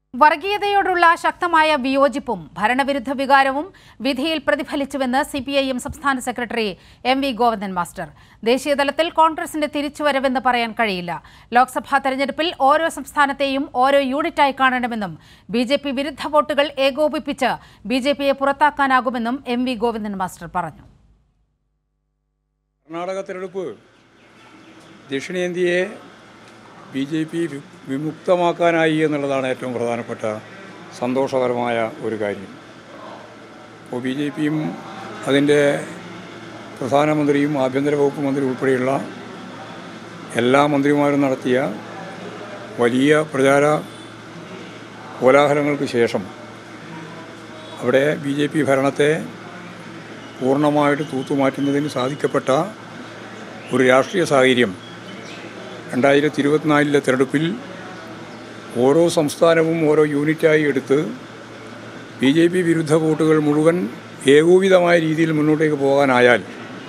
വർഗീയതയോടുള്ള ശക്തമായ വിയോജിപ്പും ഭരണവിരുദ്ധ വികാരവും വിധിയിൽ പ്രതിഫലിച്ചുവെന്ന് സി പി ഐ എം സംസ്ഥാന secretary M V Govindan master ദേശീയതലത്തിൽ കോൺഗ്രസിന്റെ തിരിച്ചുവരവെന്ന് പറയാൻ കഴിയില്ല ലോക്സഭാ തെരഞ്ഞെടുപ്പിൽ ഓരോ സംസ്ഥാനത്തെയും ഓരോ യൂണിറ്റായി കാണണമെന്നും ബി ജെ പി വിരുദ്ധ വോട്ടുകൾ ഏകോപിപ്പിച്ച് ബി ജെ പിയെ പുറത്താക്കാനാകുമെന്നും എം വി ഗോവിന്ദൻ മാസ്റ്റർ പറഞ്ഞു കർണാടക തിരഞ്ഞെടുപ്പ് ദക്ഷിണേന്ത്യയെ ബി ജെ പി വി- വിമുക്തമാക്കാനായി എന്നുള്ളതാണ് ഏറ്റവും പ്രധാനപ്പെട്ട സന്തോഷകരമായ ഒരു കാര്യം അപ്പോൾ ബി ജെ പിയും അതിൻ്റെ പ്രധാനമന്ത്രിയും ആഭ്യന്തര വകുപ്പ് മന്ത്രി ഉൾപ്പെടെയുള്ള എല്ലാ മന്ത്രിമാരും നടത്തിയ വലിയ പ്രചാര കോലാഹലങ്ങൾക്ക് ശേഷം അവിടെ ബി ജെ പി ഭരണത്തെ പൂർണ്ണമായിട്ട് തൂത്തുമാറ്റുന്നതിന് സാധിക്കപ്പെട്ട ഒരു രാഷ്ട്രീയ സാഹചര്യം രണ്ടായിരത്തി ഇരുപത്തിനാലിലെ തെരഞ്ഞെടുപ്പിൽ ഓരോ സംസ്ഥാനവും ഓരോ യൂണിറ്റായി എടുത്ത് ബി ജെ പി വിരുദ്ധ വോട്ടുകൾ മുഴുവൻ ഏകോപിതമായ രീതിയിൽ മുന്നോട്ടേക്ക് പോകാനായാൽ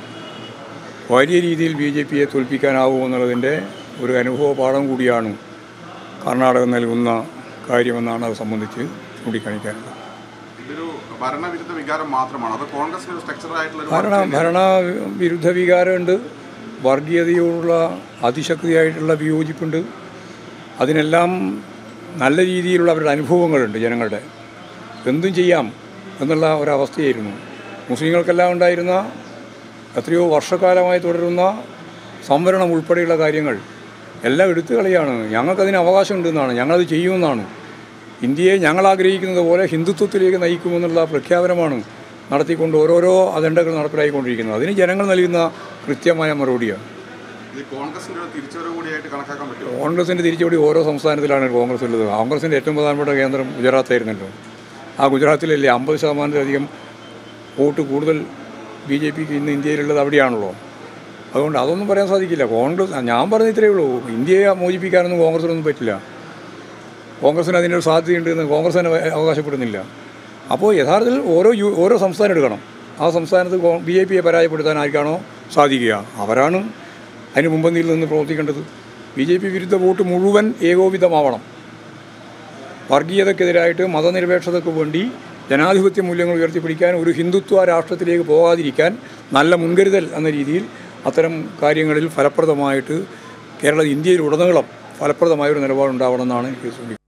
വലിയ രീതിയിൽ ബി ജെ പിയെ തോൽപ്പിക്കാനാവുമെന്നുള്ളതിൻ്റെ ഒരു അനുഭവ പാഠം കൂടിയാണ് കർണാടകം നൽകുന്ന കാര്യമെന്നാണ് അത് സംബന്ധിച്ച് ചൂണ്ടിക്കാണിക്കാനുള്ളത് ഇതൊരു ഭരണവിരുദ്ധ വികാരം മാത്രമാണ് അത് കോൺഗ്രസിന് ഒരു സ്ട്രക്ചർ ആയിട്ടുള്ള ഒരു ഭരണ ഭരണ വിരുദ്ധ വികാരമുണ്ട് വർഗീയതയോടുള്ള അതിശക്തിയായിട്ടുള്ള വിയോജിപ്പുണ്ട് അതിനെല്ലാം നല്ല രീതിയിലുള്ള അവരുടെ അനുഭവങ്ങളുണ്ട് ജനങ്ങളുടെ എന്തും ചെയ്യാം എന്നുള്ള ഒരവസ്ഥയായിരുന്നു മുസ്ലിങ്ങൾക്കെല്ലാം ഉണ്ടായിരുന്ന എത്രയോ വർഷക്കാലമായി തുടരുന്ന സംവരണം ഉൾപ്പെടെയുള്ള കാര്യങ്ങൾ എല്ലാം എടുത്തു കളിയാണ് ഞങ്ങൾക്കതിന് അവകാശമുണ്ടെന്നാണ് ഞങ്ങളത് ചെയ്യുമെന്നാണ് ഇന്ത്യയെ ഞങ്ങൾ ആഗ്രഹിക്കുന്നത് പോലെ ഹിന്ദുത്വത്തിലേക്ക് നയിക്കുമെന്നുള്ള പ്രഖ്യാപനമാണ് നടത്തിക്കൊണ്ട് ഓരോരോ അജണ്ടകൾ നടപ്പിലായിക്കൊണ്ടിരിക്കുന്നത് അതിന് ജനങ്ങൾ നൽകുന്ന കൃത്യമായ മറുപടിയാണ് ഇത് കോൺഗ്രസിന്റെ ഒരു തിരിച്ചുവരവ് കൂടിയായിട്ട് കണക്കാക്കാൻ പറ്റുമോ കോൺഗ്രസിൻ്റെ തിരിച്ചുപടി ഓരോ സംസ്ഥാനത്തിലാണ് കോൺഗ്രസ് ഉള്ളത് കോൺഗ്രസിൻ്റെ ഏറ്റവും പ്രധാനപ്പെട്ട കേന്ദ്രം ഗുജറാത്തായിരുന്നല്ലോ ആ ഗുജറാത്തിലല്ലേ അമ്പത് ശതമാനത്തിലധികം വോട്ട് കൂടുതൽ ബി ജെ പിക്ക് ഇന്ന് ഇന്ത്യയിലുള്ളത് അവിടെയാണല്ലോ അതുകൊണ്ട് അതൊന്നും പറയാൻ സാധിക്കില്ല കോൺഗ്രസ് ഞാൻ പറഞ്ഞ ഇത്രയേ ഉള്ളൂ ഇന്ത്യയെ മോചിപ്പിക്കാനൊന്നും കോൺഗ്രസിനൊന്നും പറ്റില്ല കോൺഗ്രസിന് അതിനൊരു സാധ്യതയുണ്ടെന്ന് കോൺഗ്രസ് തന്നെ അവകാശപ്പെടുന്നില്ല അപ്പോൾ യഥാർത്ഥത്തിൽ ഓരോ യു ഓരോ സംസ്ഥാനം എടുക്കണം ആ സംസ്ഥാനത്ത് ബി ജെ പിയെ പരാജയപ്പെടുത്താൻ ആർക്കാണോ സാധിക്കുക അവരാണ് അതിന് മുമ്പന്തിയിൽ നിന്ന് പ്രവർത്തിക്കേണ്ടത് ബി ജെ പി വിരുദ്ധ വോട്ട് മുഴുവൻ ഏകോപിതമാവണം വർഗീയതക്കെതിരായിട്ട് മതനിരപേക്ഷതയ്ക്ക് വേണ്ടി ജനാധിപത്യ മൂല്യങ്ങൾ ഉയർത്തിപ്പിടിക്കാൻ ഒരു ഹിന്ദുത്വ രാഷ്ട്രത്തിലേക്ക് പോകാതിരിക്കാൻ നല്ല മുൻകരുതൽ എന്ന രീതിയിൽ അത്തരം കാര്യങ്ങളിൽ ഫലപ്രദമായിട്ട് കേരള ഇന്ത്യയിലുടനീളം ഫലപ്രദമായ ഒരു നിലപാടുണ്ടാവണമെന്നാണ് എനിക്ക് സൂചിപ്പിക്കുന്നത്